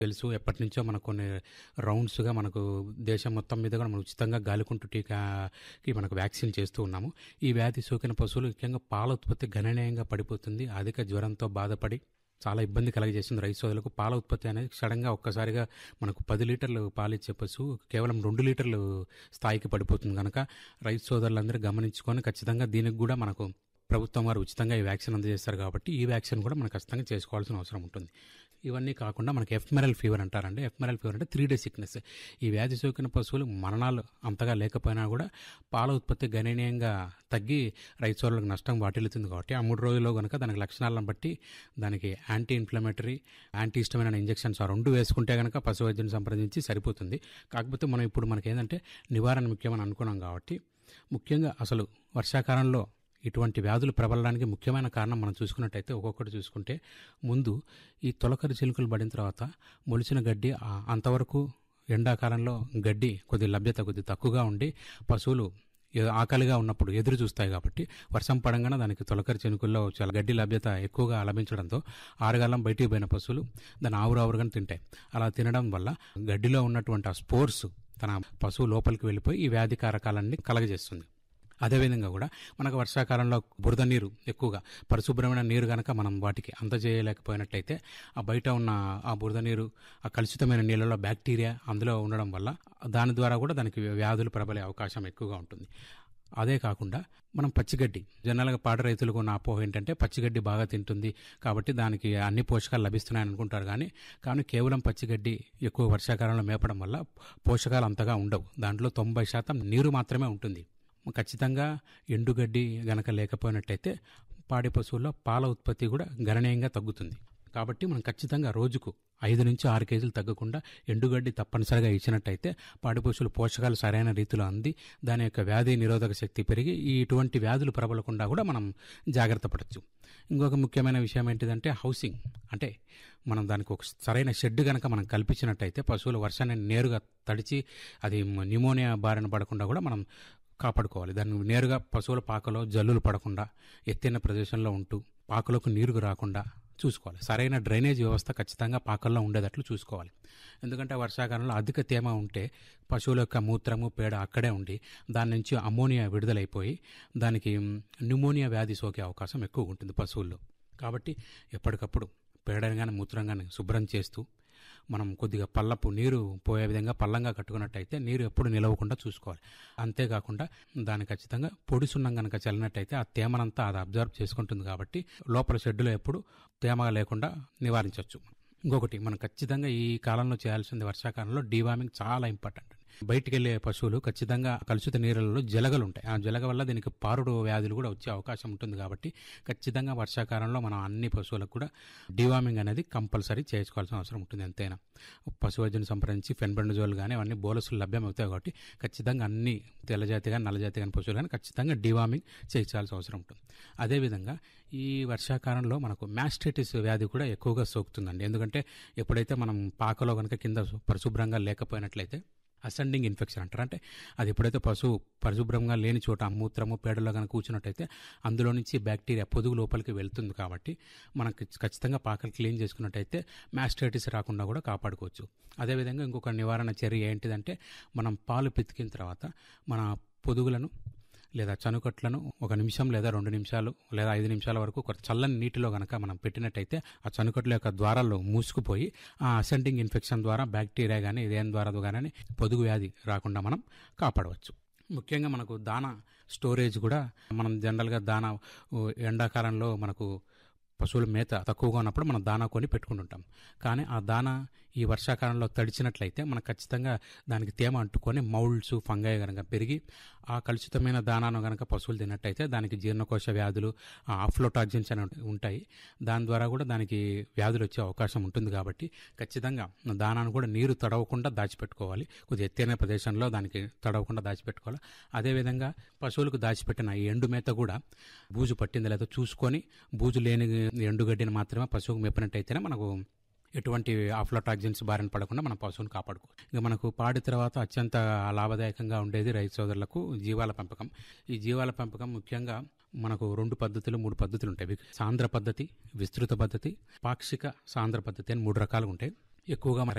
తెలుసు ఎప్పటి నుంచో మనకు కొన్ని రౌండ్స్గా మనకు దేశం మొత్తం మీద కూడా మనం ఉచితంగా గాలికుంటు టీకాకి మనకు వ్యాక్సిన్ చేస్తూ ఉన్నాము ఈ వ్యాధి సోకిన పశువులు ముఖ్యంగా పాల ఉత్పత్తి గణనీయంగా పడిపోతుంది అధిక జ్వరంతో బాధపడి చాలా ఇబ్బంది కలగజేస్తుంది రైతు సోదరులకు పాల ఉత్పత్తి అనేది సడన్గా ఒక్కసారిగా మనకు పది లీటర్లు పాలు ఇచ్చే పశువు కేవలం రెండు లీటర్లు స్థాయికి పడిపోతుంది కనుక రైతు సోదరులందరూ గమనించుకొని ఖచ్చితంగా దీనికి కూడా మనకు ప్రభుత్వం వారు ఉచితంగా ఈ వ్యాక్సిన్ అందజేస్తారు కాబట్టి ఈ వ్యాక్సిన్ కూడా మనం ఖచ్చితంగా చేసుకోవాల్సిన అవసరం ఉంటుంది ఇవన్నీ కాకుండా మనకి ఎఫ్మెరల్ ఫీవర్ అంటారండి ఎఫ్మెరల్ ఫీవర్ అంటే త్రీ డే సిక్నెస్ ఈ వ్యాధి సోకిన పశువులు మరణాలు అంతగా లేకపోయినా కూడా పాల ఉత్పత్తి గణనీయంగా తగ్గి రైతు సోదరులకు నష్టం వాటిల్లుతుంది కాబట్టి ఆ మూడు రోజుల్లో కనుక దానికి లక్షణాలను బట్టి దానికి యాంటీ ఇన్ఫ్లమేటరీ యాంటీ ఇష్టమైన ఇంజెక్షన్స్ ఆ రెండు వేసుకుంటే కనుక పశు వైద్యుని సంప్రదించి సరిపోతుంది కాకపోతే మనం ఇప్పుడు మనకి ఏంటంటే నివారణ ముఖ్యమని అనుకున్నాం కాబట్టి ముఖ్యంగా అసలు వర్షాకాలంలో ఇటువంటి వ్యాధులు ప్రబలడానికి ముఖ్యమైన కారణం మనం చూసుకున్నట్టయితే ఒక్కొక్కటి చూసుకుంటే ముందు ఈ తొలకరి చిలుకలు పడిన తర్వాత మొలిచిన గడ్డి ఆ- అంతవరకు ఎండాకాలంలో గడ్డి కొద్ది లభ్యత కొద్ది తక్కువగా ఉండి పశువులు ఏ- ఆకలిగా ఉన్నప్పుడు ఎదురు చూస్తాయి కాబట్టి వర్షం పడంగానే దానికి తొలకరి చెనుకుల్లో చాలా గడ్డి లభ్యత ఎక్కువగా లభించడంతో ఆరుగాలం బయటికి పోయిన పశువులు దాన్ని ఆవురావురుగానే తింటాయి అలా తినడం వల్ల గడ్డిలో ఉన్నటువంటి ఆ స్పోర్స్ తన పశువు లోపలికి వెళ్ళిపోయి ఈ వ్యాధి కారకాలన్నీ కలగజేస్తుంది అదేవిధంగా కూడా మనకు వర్షాకాలంలో బురద నీరు ఎక్కువగా పరిశుభ్రమైన నీరు కనుక మనం వాటికి అందజేయలేకపోయినట్లయితే ఆ బయట ఉన్న ఆ బురద నీరు ఆ కలుషితమైన నీళ్ళలో బ్యాక్టీరియా అందులో ఉండడం వల్ల దాని ద్వారా కూడా దానికి వ్యాధులు ప్రబలే అవకాశం ఎక్కువగా ఉంటుంది అదే కాకుండా మనం పచ్చిగడ్డి జనరల్గా పాట రైతులకు ఉన్న అపోహ ఏంటంటే పచ్చిగడ్డి బాగా తింటుంది కాబట్టి దానికి అన్ని పోషకాలు లభిస్తున్నాయని అనుకుంటారు కానీ కానీ కేవలం పచ్చిగడ్డి ఎక్కువ వర్షాకాలంలో మేపడం వల్ల పోషకాలు అంతగా ఉండవు దాంట్లో తొంభై శాతం నీరు మాత్రమే ఉంటుంది ఖచ్చితంగా ఎండుగడ్డి గనక లేకపోయినట్టయితే పాడి పశువుల్లో పాల ఉత్పత్తి కూడా గణనీయంగా తగ్గుతుంది కాబట్టి మనం ఖచ్చితంగా రోజుకు ఐదు నుంచి ఆరు కేజీలు తగ్గకుండా ఎండుగడ్డి తప్పనిసరిగా ఇచ్చినట్టయితే పాడి పశువులు పోషకాలు సరైన రీతిలో అంది దాని యొక్క వ్యాధి నిరోధక శక్తి పెరిగి ఈ ఇటువంటి వ్యాధులు ప్రబలకుండా కూడా మనం జాగ్రత్త పడచ్చు ఇంకొక ముఖ్యమైన విషయం ఏంటిదంటే హౌసింగ్ అంటే మనం దానికి ఒక సరైన షెడ్ కనుక మనం కల్పించినట్టయితే పశువులు వర్షాన్ని నేరుగా తడిచి అది న్యూమోనియా బారిన పడకుండా కూడా మనం కాపాడుకోవాలి దాన్ని నేరుగా పశువుల పాకలో జల్లులు పడకుండా ఎత్తైన ప్రదేశంలో ఉంటూ పాకలోకి నీరు రాకుండా చూసుకోవాలి సరైన డ్రైనేజ్ వ్యవస్థ ఖచ్చితంగా పాకల్లో ఉండేటట్లు చూసుకోవాలి ఎందుకంటే వర్షాకాలంలో అధిక తేమ ఉంటే పశువుల యొక్క మూత్రము పేడ అక్కడే ఉండి దాని నుంచి అమోనియా విడుదలైపోయి దానికి న్యూమోనియా వ్యాధి సోకే అవకాశం ఎక్కువ ఉంటుంది పశువుల్లో కాబట్టి ఎప్పటికప్పుడు పేడని కానీ మూత్రం కానీ శుభ్రం చేస్తూ మనం కొద్దిగా పల్లపు నీరు పోయే విధంగా పల్లంగా కట్టుకున్నట్టయితే నీరు ఎప్పుడు నిలవకుండా చూసుకోవాలి అంతేకాకుండా దాని ఖచ్చితంగా పొడి సున్నం కనుక చల్లినట్టయితే ఆ తేమనంతా అది అబ్జర్వ్ చేసుకుంటుంది కాబట్టి లోపల షెడ్డులో ఎప్పుడు తేమ లేకుండా నివారించవచ్చు ఇంకొకటి మనం ఖచ్చితంగా ఈ కాలంలో చేయాల్సింది వర్షాకాలంలో డీవార్మింగ్ చాలా ఇంపార్టెంట్ బయటికి వెళ్ళే పశువులు ఖచ్చితంగా కలుషిత నీళ్ళలో జలగలు ఉంటాయి ఆ జలగ వల్ల దీనికి పారుడు వ్యాధులు కూడా వచ్చే అవకాశం ఉంటుంది కాబట్టి ఖచ్చితంగా వర్షాకాలంలో మనం అన్ని పశువులకు కూడా డివార్మింగ్ అనేది కంపల్సరీ చేసుకోవాల్సిన అవసరం ఉంటుంది ఎంతైనా పశువైద్యుని సంప్రదించి ఫెన్బెండజోల్ కానీ అవన్నీ బోలసులు లభ్యమవుతాయి కాబట్టి ఖచ్చితంగా అన్ని తెల్లజాతి కానీ నల్లజాతి కానీ పశువులు కానీ ఖచ్చితంగా డివార్మింగ్ చేయించాల్సిన అవసరం ఉంటుంది అదేవిధంగా ఈ వర్షాకాలంలో మనకు మ్యాస్టైటిస్ వ్యాధి కూడా ఎక్కువగా సోకుతుందండి ఎందుకంటే ఎప్పుడైతే మనం పాకలో కనుక కింద పరిశుభ్రంగా లేకపోయినట్లయితే అసెండింగ్ ఇన్ఫెక్షన్ అంటారు అంటే అది ఎప్పుడైతే పశువు పరిశుభ్రంగా లేని చోట మూత్రము పేడలో కనుక కూర్చున్నట్టయితే అందులో నుంచి బ్యాక్టీరియా పొదుగు లోపలికి వెళ్తుంది కాబట్టి మనకి ఖచ్చితంగా పాకలు క్లీన్ చేసుకున్నట్టయితే మ్యాస్టైటిస్ రాకుండా కూడా కాపాడుకోవచ్చు అదేవిధంగా ఇంకొక నివారణ చర్య ఏంటిదంటే మనం పాలు పితికిన తర్వాత మన పొదుగులను లేదా చనుకట్లను ఒక నిమిషం లేదా రెండు నిమిషాలు లేదా ఐదు నిమిషాల వరకు ఒక చల్లని నీటిలో కనుక మనం పెట్టినట్టయితే ఆ చనుకట్ల యొక్క ద్వారాల్లో మూసుకుపోయి ఆ అసెండింగ్ ఇన్ఫెక్షన్ ద్వారా బ్యాక్టీరియా కానీ ఇదేం ద్వారా కానీ పొదుగు వ్యాధి రాకుండా మనం కాపాడవచ్చు ముఖ్యంగా మనకు దానా స్టోరేజ్ కూడా మనం జనరల్గా దానా ఓ, ఎండాకాలంలో మనకు పశువుల మేత తక్కువగా ఉన్నప్పుడు మనం దానా కొని పెట్టుకుంటుంటాం కానీ ఆ దానా ఈ వర్షాకాలంలో తడిచినట్లయితే మనకు ఖచ్చితంగా దానికి తేమ అంటుకొని మౌల్డ్స్ ఫంగై కనుక పెరిగి ఆ కలుషితమైన దానాను కనుక పశువులు తిన్నట్టయితే దానికి జీర్ణకోశ వ్యాధులు ఆఫ్లోటాజిన్స్ అని ఉంటాయి దాని ద్వారా కూడా దానికి వ్యాధులు వచ్చే అవకాశం ఉంటుంది కాబట్టి ఖచ్చితంగా దానాను కూడా నీరు తడవకుండా దాచిపెట్టుకోవాలి కొద్దిగా ఎత్తైన ప్రదేశంలో దానికి తడవకుండా దాచిపెట్టుకోవాలి అదేవిధంగా పశువులకు దాచిపెట్టిన ఈ ఎండు మేత కూడా బూజు పట్టింది లేదో చూసుకొని బూజు లేని ఎండుగడ్డిని మాత్రమే పశువుకు మెప్పినట్టయితేనే మనకు ఎటువంటి ఆఫ్లోటాక్సిన్స్ బారిన పడకుండా మన పశువుని కాపాడుకోవచ్చు ఇంకా మనకు పాడి తర్వాత అత్యంత లాభదాయకంగా ఉండేది రైతు సోదరులకు జీవాల పెంపకం ఈ జీవాల పెంపకం ముఖ్యంగా మనకు రెండు పద్ధతులు మూడు పద్ధతులు ఉంటాయి సాంద్ర పద్ధతి విస్తృత పద్ధతి పాక్షిక సాంద్ర పద్ధతి అని మూడు రకాలుగా ఉంటాయి ఎక్కువగా